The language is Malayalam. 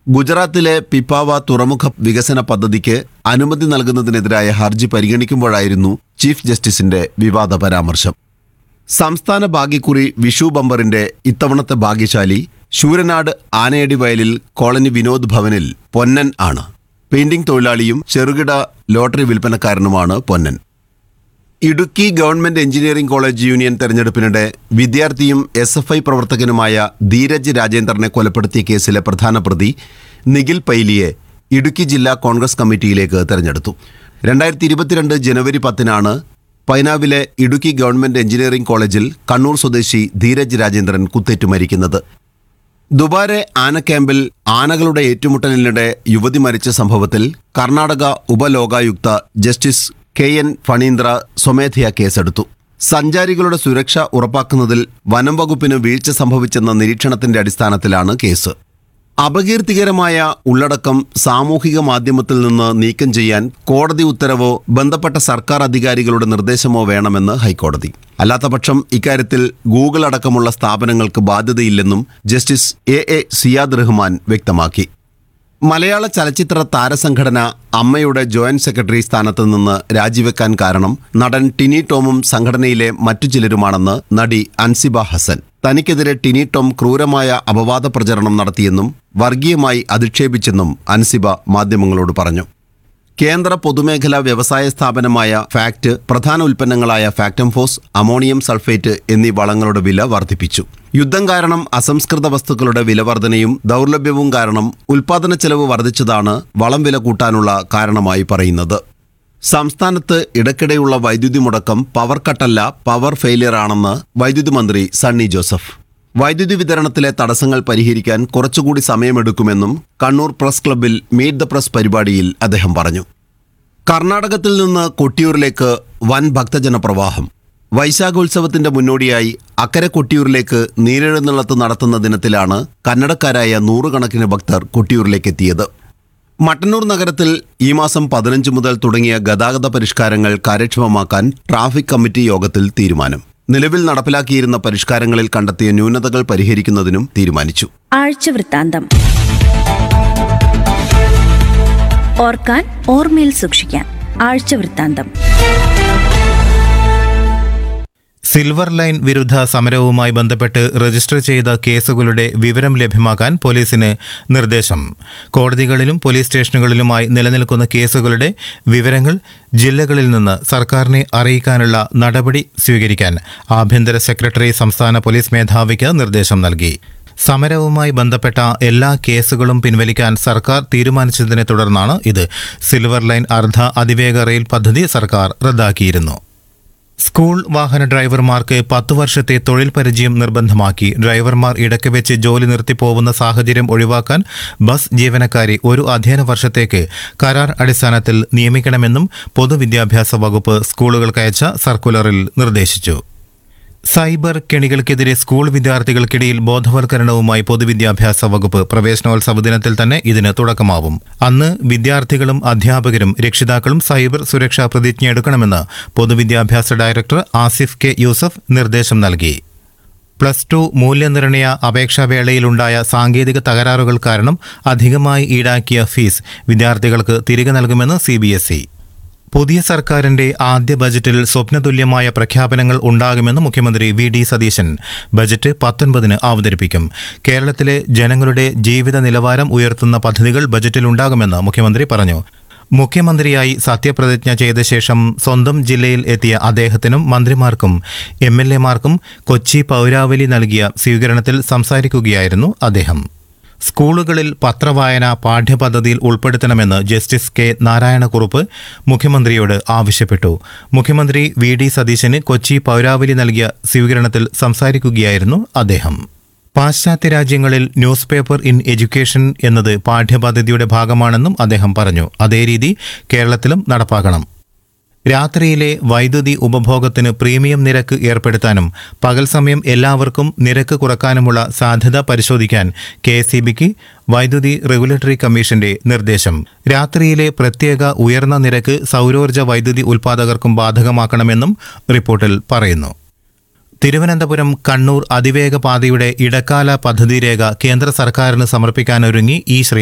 ഗുജറാത്തിലെ പിപ്പാവ തുറമുഖ വികസന പദ്ധതിക്ക് അനുമതി നൽകുന്നതിനെതിരായ ഹർജി പരിഗണിക്കുമ്പോഴായിരുന്നു ചീഫ് ജസ്റ്റിസിന്റെ വിവാദ പരാമർശം സംസ്ഥാന ഭാഗ്യക്കുറി വിഷു ബമ്പറിന്റെ ഇത്തവണത്തെ ഭാഗ്യശാലി ശൂരനാട് ആനയടി വയലിൽ കോളനി വിനോദ് ഭവനിൽ പൊന്നൻ ആണ് പെയിന്റിംഗ് തൊഴിലാളിയും ചെറുകിട ലോട്ടറി വിൽപ്പനക്കാരനുമാണ് Ponnan Idukki government engineering college union തെരഞ്ഞെടുപ്പിനിടെ വിദ്യാർത്ഥിയും എസ് എഫ് ഐ പ്രവർത്തകനുമായ ധീരജ് രാജേന്ദ്രനെ കൊലപ്പെടുത്തിയ കേസിലെ പ്രധാന പ്രതി നിഖിൽ പൈലിയെ ഇടുക്കി ജില്ലാ കോൺഗ്രസ് കമ്മിറ്റിയിലേക്ക് തെരഞ്ഞെടുത്തു രണ്ടായിരത്തി ഇരുപത്തിരണ്ട് ജനുവരി പത്തിനാണ് പൈനാവിലെ ഇടുക്കി ഗവൺമെന്റ് എഞ്ചിനീയറിംഗ് കോളേജിൽ കണ്ണൂർ സ്വദേശി ധീരജ് രാജേന്ദ്രൻ കുത്തേറ്റു മരിക്കുന്നത് ദുബാരെ ആന ക്യാമ്പിൽ ആനകളുടെ ഏറ്റുമുട്ടലിനിടെ യുവതി മരിച്ച സംഭവത്തിൽ Karnataka Upalokayukta justice K N Phanindra സ്വമേധയാ കേസെടുത്തു സഞ്ചാരികളുടെ സുരക്ഷ ഉറപ്പാക്കുന്നതിൽ വനം വകുപ്പിന് വീഴ്ച സംഭവിച്ചെന്ന നിരീക്ഷണത്തിന്റെ അടിസ്ഥാനത്തിലാണ് കേസ് അപകീർത്തികരമായ ഉള്ളടക്കം സാമൂഹിക മാധ്യമത്തിൽ നിന്ന് നീക്കം ചെയ്യാൻ കോടതി ഉത്തരവോ ബന്ധപ്പെട്ട സർക്കാർ അധികാരികളുടെ നിർദ്ദേശമോ വേണമെന്ന് ഹൈക്കോടതി അല്ലാത്തപക്ഷം ഇക്കാര്യത്തിൽ ഗൂഗിൾ അടക്കമുള്ള സ്ഥാപനങ്ങൾക്ക് ബാധ്യതയില്ലെന്നും justice A A Siyad Rahman വ്യക്തമാക്കി മലയാള ചലച്ചിത്ര താരസംഘടന അമ്മയുടെ ജോയിന്റ് സെക്രട്ടറി സ്ഥാനത്ത് നിന്ന് രാജിവെക്കാൻ കാരണം നടൻ ടിനി ടോമും സംഘടനയിലെ മറ്റു ചിലരുമാണെന്ന് നടി അൻസിബ ഹസൻ തനിക്കെതിരെ ടിനി ടോം ക്രൂരമായ അപവാദ പ്രചരണം നടത്തിയെന്നും വർഗീയമായി അധിക്ഷേപിച്ചെന്നും അൻസിബ മാധ്യമങ്ങളോട് പറഞ്ഞു കേന്ദ്ര പൊതുമേഖലാ വ്യവസായ സ്ഥാപനമായ ഫാക്ട് പ്രധാന ഉൽപ്പന്നങ്ങളായ ഫാക്ടംഫോസ് അമോണിയം സൾഫേറ്റ് എന്നീ വളങ്ങളുടെ വില വർദ്ധിപ്പിച്ചു യുദ്ധം കാരണം അസംസ്കൃത വസ്തുക്കളുടെ വില വർധനയും ദൗർലഭ്യവും കാരണം ഉൽപാദന ചെലവ് വർദ്ധിച്ചതാണ് വളം വില കൂട്ടാനുള്ള കാരണമായി പറയുന്നത് സംസ്ഥാനത്ത് ഇടയ്ക്കിടെയുള്ള വൈദ്യുതി മുടക്കം പവർ കട്ടല്ല പവർ ഫെയിലിയർ ആണെന്ന് വൈദ്യുതി മന്ത്രി സണ്ണി ജോസഫ് വൈദ്യുതി വിതരണത്തിലെ തടസ്സങ്ങൾ പരിഹരിക്കാൻ കുറച്ചുകൂടി സമയമെടുക്കുമെന്നും കണ്ണൂർ പ്രസ് ക്ലബ്ബിൽ മീറ്റ് ദ പ്രസ് പരിപാടിയിൽ അദ്ദേഹം പറഞ്ഞു കർണാടകത്തിൽ നിന്ന് കൊട്ടിയൂരിലേക്ക് വൻ ഭക്തജന പ്രവാഹം വൈശാഖോത്സവത്തിന്റെ മുന്നോടിയായി അക്കരെ കൊട്ടിയൂരിലേക്ക് നീരെഴുന്നള്ളത്ത് നടത്തുന്ന ദിനത്തിലാണ് കന്നഡക്കാരായ നൂറുകണക്കിന് ഭക്തർ കൊട്ടിയൂരിലേക്ക് എത്തിയത് മട്ടന്നൂർ നഗരത്തിൽ ഈ മാസം പതിനഞ്ച് മുതൽ തുടങ്ങിയ ഗതാഗത പരിഷ്കാരങ്ങൾ കാര്യക്ഷമമാക്കാൻ ട്രാഫിക് കമ്മിറ്റി യോഗത്തിൽ തീരുമാനം നിലവിൽ നടപ്പിലാക്കിയിരുന്ന പരിഷ്കാരങ്ങളിൽ കണ്ടെത്തിയ ന്യൂനതകൾ പരിഹരിക്കുന്നതിനും തീരുമാനിച്ചു ആഴ്ചവൃത്താന്തം ഓർക്കാൻ ഓർമ്മയിൽ സൂക്ഷിക്കാൻ ആഴ്ചവൃത്താന്തം സിൽവർ ലൈൻ വിരുദ്ധ സമരവുമായി ബന്ധപ്പെട്ട് രജിസ്റ്റർ ചെയ്ത കേസുകളുടെ വിവരം ലഭ്യമാക്കാൻ പോലീസിന് നിർദ്ദേശം കോടതികളിലും പോലീസ് സ്റ്റേഷനുകളിലുമായി നിലനിൽക്കുന്ന കേസുകളുടെ വിവരങ്ങൾ ജില്ലകളിൽ നിന്ന് സർക്കാരിനെ അറിയിക്കാനുള്ള നടപടി സ്വീകരിക്കാൻ ആഭ്യന്തര സെക്രട്ടറി സംസ്ഥാന പോലീസ് മേധാവിക്ക് നിർദ്ദേശം നൽകി സമരവുമായി ബന്ധപ്പെട്ട എല്ലാ കേസുകളും പിൻവലിക്കാൻ സർക്കാർ തീരുമാനിച്ചതിനെ തുടർന്നാണ് ഇത് സിൽവർ ലൈൻ അർദ്ധ അതിവേഗ റെയിൽ പദ്ധതി സർക്കാർ റദ്ദാക്കിയിരുന്നു സ്കൂൾ വാഹന ഡ്രൈവർമാർക്ക് പത്തു വർഷത്തെ തൊഴിൽ പരിചയം നിർബന്ധമാക്കി ഡ്രൈവർമാർ ഇടയ്ക്ക് വെച്ച് ജോലി നിർത്തിപ്പോവുന്ന സാഹചര്യം ഒഴിവാക്കാൻ ബസ് ജീവനക്കാരെ ഒരു അധ്യയന വർഷത്തേക്ക് കരാർ അടിസ്ഥാനത്തിൽ നിയമിക്കണമെന്നും പൊതുവിദ്യാഭ്യാസ വകുപ്പ് സ്കൂളുകൾക്കയച്ച സർക്കുലറിൽ നിർദ്ദേശിച്ചു സൈബർ കെണികൾക്കെതിരെ സ്കൂൾ വിദ്യാർത്ഥികൾക്കിടയിൽ ബോധവൽക്കരണവുമായി പൊതുവിദ്യാഭ്യാസ വകുപ്പ് പ്രവേശനോത്സവ ദിനത്തിൽ തന്നെ ഇതിന് തുടക്കമാവും അന്ന് വിദ്യാർത്ഥികളും അധ്യാപകരും രക്ഷിതാക്കളും സൈബർ സുരക്ഷാ പ്രതിജ്ഞയെടുക്കണമെന്ന് പൊതുവിദ്യാഭ്യാസ ഡയറക്ടർ ആസിഫ് കെ യൂസഫ് നിർദ്ദേശം നൽകി പ്ലസ് ടു മൂല്യനിർണയ അപേക്ഷാവേളയിലുണ്ടായ സാങ്കേതിക തകരാറുകൾ കാരണം അധികമായി ഈടാക്കിയ ഫീസ് വിദ്യാർത്ഥികൾക്ക് തിരികെ നൽകുമെന്ന് സി ബി എസ് ഇ പുതിയ സർക്കാരിന്റെ ആദ്യ ബജറ്റിൽ സ്വപ്നതുല്യമായ പ്രഖ്യാപനങ്ങൾ ഉണ്ടാകുമെന്ന് മുഖ്യമന്ത്രി വി ഡി സതീശൻ ബജറ്റ് പത്തൊൻപതിന് അവതരിപ്പിക്കും കേരളത്തിലെ ജനങ്ങളുടെ ജീവിത നിലവാരം ഉയർത്തുന്ന പദ്ധതികൾ ബജറ്റിലുണ്ടാകുമെന്ന് മുഖ്യമന്ത്രി പറഞ്ഞു മുഖ്യമന്ത്രിയായി സത്യപ്രതിജ്ഞ ചെയ്ത ശേഷം സ്വന്തം ജില്ലയിൽ എത്തിയ അദ്ദേഹത്തിനും മന്ത്രിമാർക്കും എം എൽ എമാർക്കും കൊച്ചി പൗരാവലി നൽകിയ സ്വീകരണത്തിൽ സംസാരിക്കുകയായിരുന്നു അദ്ദേഹം സ്കൂളുകളിൽ പത്രവായന പാഠ്യപദ്ധതിയിൽ ഉൾപ്പെടുത്തണമെന്ന് ജസ്റ്റിസ് കെ നാരായണക്കുറുപ്പ് മുഖ്യമന്ത്രിയോട് ആവശ്യപ്പെട്ടു മുഖ്യമന്ത്രി വി ഡി സതീശന് കൊച്ചി പൗരാവലി നൽകിയ സ്വീകരണത്തിൽ സംസാരിക്കുകയായിരുന്നു അദ്ദേഹം പാശ്ചാത്യ രാജ്യങ്ങളിൽ ന്യൂസ് പേപ്പർ ഇൻ എഡ്യൂക്കേഷൻ എന്നത് പാഠ്യപദ്ധതിയുടെ ഭാഗമാണെന്നും അദ്ദേഹം പറഞ്ഞു അതേ രീതി കേരളത്തിലും നടപ്പാക്കണം രാത്രിയിലെ വൈദ്യുതി ഉപഭോഗത്തിന് പ്രീമിയം നിരക്ക് ഏർപ്പെടുത്താനും പകൽ സമയം എല്ലാവർക്കും നിരക്ക് കുറക്കാനുമുള്ള സാധ്യത പരിശോധിക്കാൻ കെ എസ് വൈദ്യുതി റെഗുലേറ്ററി കമ്മീഷന്റെ നിർദ്ദേശം രാത്രിയിലെ പ്രത്യേക ഉയർന്ന നിരക്ക് സൗരോർജ്ജ വൈദ്യുതി ഉൽപ്പാദകർക്കും ബാധകമാക്കണമെന്നും റിപ്പോർട്ടിൽ പറയുന്നു തിരുവനന്തപുരം കണ്ണൂർ അതിവേഗ പാതയുടെ ഇടക്കാല പദ്ധതി രേഖ കേന്ദ്ര സർക്കാരിന് സമർപ്പിക്കാനൊരുങ്ങി ഈ ശ്രീ